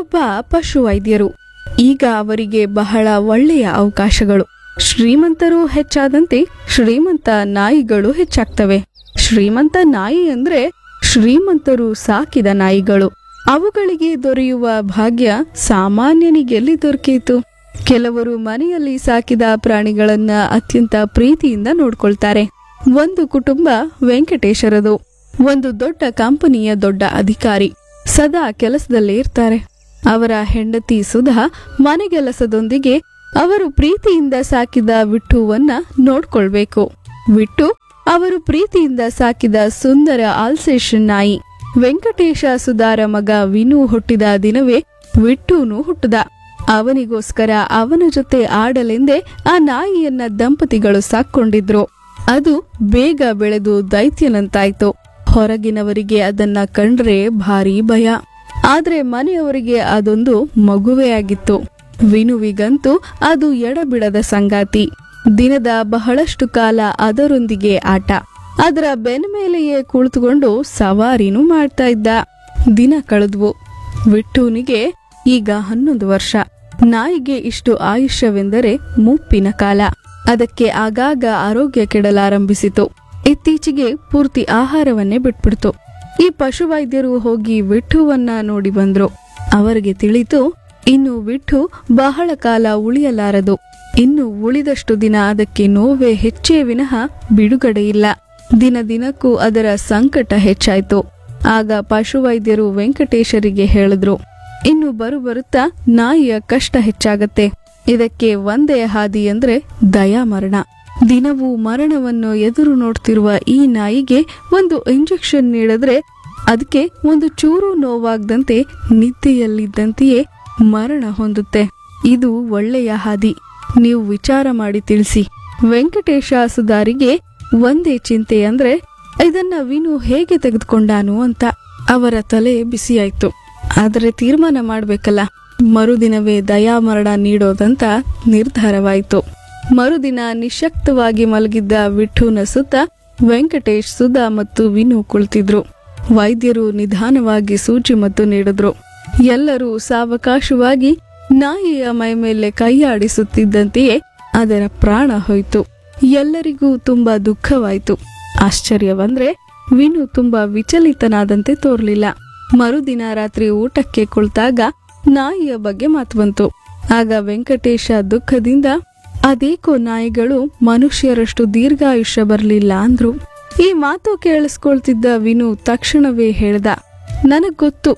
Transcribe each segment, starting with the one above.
ಅವರೊಬ್ಬ ಪಶುವೈದ್ಯರು ಈಗ ಅವರಿಗೆ ಬಹಳ ಒಳ್ಳೆಯ ಅವಕಾಶಗಳು ಶ್ರೀಮಂತರು ಹೆಚ್ಚಾದಂತೆ ಶ್ರೀಮಂತ ನಾಯಿಗಳು ಹೆಚ್ಚಾಗ್ತವೆ ಶ್ರೀಮಂತ ನಾಯಿ ಅಂದ್ರೆ ಶ್ರೀಮಂತರು ಸಾಕಿದ ನಾಯಿಗಳು ಅವುಗಳಿಗೆ ದೊರೆಯುವ ಭಾಗ್ಯ ಸಾಮಾನ್ಯನಿಗೆಲ್ಲಿ ದೊರಕೀತು ಕೆಲವರು ಮನೆಯಲ್ಲಿ ಸಾಕಿದ ಪ್ರಾಣಿಗಳನ್ನ ಅತ್ಯಂತ ಪ್ರೀತಿಯಿಂದ ನೋಡ್ಕೊಳ್ತಾರೆ ಒಂದು ಕುಟುಂಬ ವೆಂಕಟೇಶರದು ಒಂದು ದೊಡ್ಡ ಕಂಪನಿಯ ದೊಡ್ಡ ಅಧಿಕಾರಿ ಸದಾ ಕೆಲಸದಲ್ಲೇ ಇರ್ತಾರೆ ಅವರ ಹೆಂಡತಿ ಸುಧಾ ಮನೆಗೆಲಸದೊಂದಿಗೆ ಅವರು ಪ್ರೀತಿಯಿಂದ ಸಾಕಿದ ವಿಟ್ಟುವನ್ನ ನೋಡ್ಕೊಳ್ಬೇಕು ವಿಟ್ಟು ಅವರು ಪ್ರೀತಿಯಿಂದ ಸಾಕಿದ ಸುಂದರ ಆಲ್ಸೇಷನ್ ನಾಯಿ ವೆಂಕಟೇಶ ಸುಧಾರ ಮಗ ವಿನು ಹುಟ್ಟಿದ ದಿನವೇ ವಿಟ್ಟೂನು ಹುಟ್ಟದ ಅವನಿಗೋಸ್ಕರ ಅವನ ಜೊತೆ ಆಡಲೆಂದೇ ಆ ನಾಯಿಯನ್ನ ದಂಪತಿಗಳು ಸಾಕೊಂಡಿದ್ರು ಅದು ಬೇಗ ಬೆಳೆದು ದೈತ್ಯನಂತಾಯ್ತು ಹೊರಗಿನವರಿಗೆ ಅದನ್ನ ಕಂಡ್ರೆ ಭಾರಿ ಭಯ ಆದ್ರೆ ಮನೆಯವರಿಗೆ ಅದೊಂದು ಮಗುವೇ ಆಗಿತ್ತು ವಿನುವಿಗಂತೂ ಅದು ಎಡಬಿಡದ ಸಂಗಾತಿ ದಿನದ ಬಹಳಷ್ಟು ಕಾಲ ಅದರೊಂದಿಗೆ ಆಟ ಅದರ ಬೆನ್ನ ಮೇಲೆಯೇ ಕುಳಿತುಕೊಂಡು ಸವಾರಿನೂ ಮಾಡ್ತಾ ಇದ್ದ ದಿನ ಕಳೆದ್ವು ವಿಟ್ಟೂನಿಗೆ ಈಗ ಹನ್ನೊಂದು ವರ್ಷ ನಾಯಿಗೆ ಇಷ್ಟು ಆಯುಷ್ಯವೆಂದರೆ ಮುಪ್ಪಿನ ಕಾಲ ಅದಕ್ಕೆ ಆಗಾಗ ಆರೋಗ್ಯ ಕೆಡಲಾರಂಭಿಸಿತು ಇತ್ತೀಚೆಗೆ ಪೂರ್ತಿ ಆಹಾರವನ್ನೇ ಬಿಟ್ಬಿಡ್ತು ಈ ಪಶುವೈದ್ಯರು ಹೋಗಿ ವಿಠುವನ್ನ ನೋಡಿ ಬಂದ್ರು ಅವರಿಗೆ ತಿಳಿತು ಇನ್ನು ವಿಠು ಬಹಳ ಕಾಲ ಉಳಿಯಲಾರದು ಇನ್ನು ಉಳಿದಷ್ಟು ದಿನ ಅದಕ್ಕೆ ನೋವೇ ಹೆಚ್ಚೇ ವಿನಃ ಬಿಡುಗಡೆ ಇಲ್ಲ ದಿನ ದಿನಕ್ಕೂ ಅದರ ಸಂಕಟ ಹೆಚ್ಚಾಯ್ತು ಆಗ ಪಶುವೈದ್ಯರು ವೆಂಕಟೇಶರಿಗೆ ಹೇಳಿದ್ರು ಇನ್ನು ಬರು ಬರುತ್ತಾ ನಾಯಿಯ ಕಷ್ಟ ಹೆಚ್ಚಾಗತ್ತೆ ಇದಕ್ಕೆ ಒಂದೇ ಹಾದಿ ಅಂದ್ರೆ ದಯಾಮರಣ ದಿನವೂ ಮರಣವನ್ನು ಎದುರು ನೋಡ್ತಿರುವ ಈ ನಾಯಿಗೆ ಒಂದು ಇಂಜೆಕ್ಷನ್ ನೀಡಿದ್ರೆ ಅದಕ್ಕೆ ಒಂದು ಚೂರು ನೋವಾಗದಂತೆ ನಿದ್ದೆಯಲ್ಲಿದ್ದಂತೆಯೇ ಮರಣ ಹೊಂದುತ್ತೆ ಇದು ಒಳ್ಳೆಯ ಹಾದಿ ನೀವು ವಿಚಾರ ಮಾಡಿ ತಿಳಿಸಿ ವೆಂಕಟೇಶ ಸುಧಾರಿಗೆ ಒಂದೇ ಚಿಂತೆ ಅಂದ್ರೆ ಇದನ್ನ ವಿನು ಹೇಗೆ ತೆಗೆದುಕೊಂಡಾನು ಅಂತ ಅವರ ತಲೆ ಬಿಸಿಯಾಯ್ತು ಆದರೆ ತೀರ್ಮಾನ ಮಾಡ್ಬೇಕಲ್ಲ ಮರುದಿನವೇ ದಯಾಮರಣ ನೀಡೋದಂತ ನಿರ್ಧಾರವಾಯಿತು ಮರುದಿನ ನಿಶಕ್ತವಾಗಿ ಮಲಗಿದ್ದ ವಿಠುನ ಸುತ್ತ ವೆಂಕಟೇಶ್ ಸುಧಾ ಮತ್ತು ವಿನು ಕುಳಿತಿದ್ರು ವೈದ್ಯರು ನಿಧಾನವಾಗಿ ಸೂಚಿ ಮತ್ತು ನೀಡಿದ್ರು ಎಲ್ಲರೂ ಸಾವಕಾಶವಾಗಿ ನಾಯಿಯ ಮೈ ಮೇಲೆ ಕೈಯಾಡಿಸುತ್ತಿದ್ದಂತೆಯೇ ಅದರ ಪ್ರಾಣ ಹೋಯಿತು ಎಲ್ಲರಿಗೂ ತುಂಬಾ ದುಃಖವಾಯಿತು ಆಶ್ಚರ್ಯವಂದ್ರೆ ವಿನು ತುಂಬಾ ವಿಚಲಿತನಾದಂತೆ ತೋರ್ಲಿಲ್ಲ ಮರುದಿನ ರಾತ್ರಿ ಊಟಕ್ಕೆ ಕುಳಿತಾಗ ನಾಯಿಯ ಬಗ್ಗೆ ಮಾತು ಬಂತು ಆಗ ವೆಂಕಟೇಶ ದುಃಖದಿಂದ ಅದೇಕೋ ನಾಯಿಗಳು ಮನುಷ್ಯರಷ್ಟು ದೀರ್ಘಾಯುಷ್ಯ ಬರಲಿಲ್ಲ ಅಂದ್ರು ಈ ಮಾತು ಕೇಳಿಸ್ಕೊಳ್ತಿದ್ದ ವಿನು ತಕ್ಷಣವೇ ಹೇಳ್ದ ನನಗ್ ಗೊತ್ತು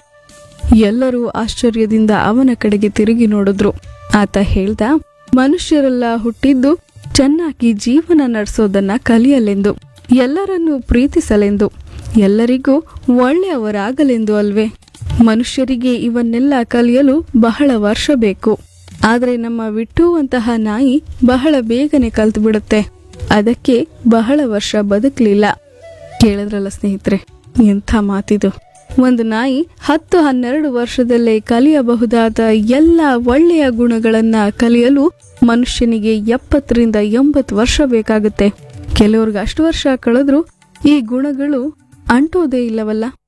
ಎಲ್ಲರೂ ಆಶ್ಚರ್ಯದಿಂದ ಅವನ ಕಡೆಗೆ ತಿರುಗಿ ನೋಡಿದ್ರು ಆತ ಹೇಳ್ದ ಮನುಷ್ಯರೆಲ್ಲ ಹುಟ್ಟಿದ್ದು ಚೆನ್ನಾಗಿ ಜೀವನ ನಡೆಸೋದನ್ನ ಕಲಿಯಲೆಂದು ಎಲ್ಲರನ್ನೂ ಪ್ರೀತಿಸಲೆಂದು ಎಲ್ಲರಿಗೂ ಒಳ್ಳೆಯವರಾಗಲೆಂದು ಅಲ್ವೇ ಮನುಷ್ಯರಿಗೆ ಇವನ್ನೆಲ್ಲ ಕಲಿಯಲು ಬಹಳ ವರ್ಷ ಬೇಕು ಆದ್ರೆ ನಮ್ಮ ವಿಟ್ಟುವಂತಹ ನಾಯಿ ಬಹಳ ಬೇಗನೆ ಕಲ್ತು ಬಿಡುತ್ತೆ ಅದಕ್ಕೆ ಬಹಳ ವರ್ಷ ಬದುಕಲಿಲ್ಲ ಕೇಳಿದ್ರಲ್ಲ ಸ್ನೇಹಿತರೆ ಎಂಥ ಮಾತಿದು ಒಂದು ನಾಯಿ ಹತ್ತು ಹನ್ನೆರಡು ವರ್ಷದಲ್ಲೇ ಕಲಿಯಬಹುದಾದ ಎಲ್ಲ ಒಳ್ಳೆಯ ಗುಣಗಳನ್ನ ಕಲಿಯಲು ಮನುಷ್ಯನಿಗೆ ಎಪ್ಪತ್ತರಿಂದ ಎಂಬತ್ತು ವರ್ಷ ಬೇಕಾಗುತ್ತೆ ಕೆಲವ್ರಿಗೆ ಅಷ್ಟು ವರ್ಷ ಕಳೆದ್ರೂ ಈ ಗುಣಗಳು ಅಂಟೋದೇ ಇಲ್ಲವಲ್ಲ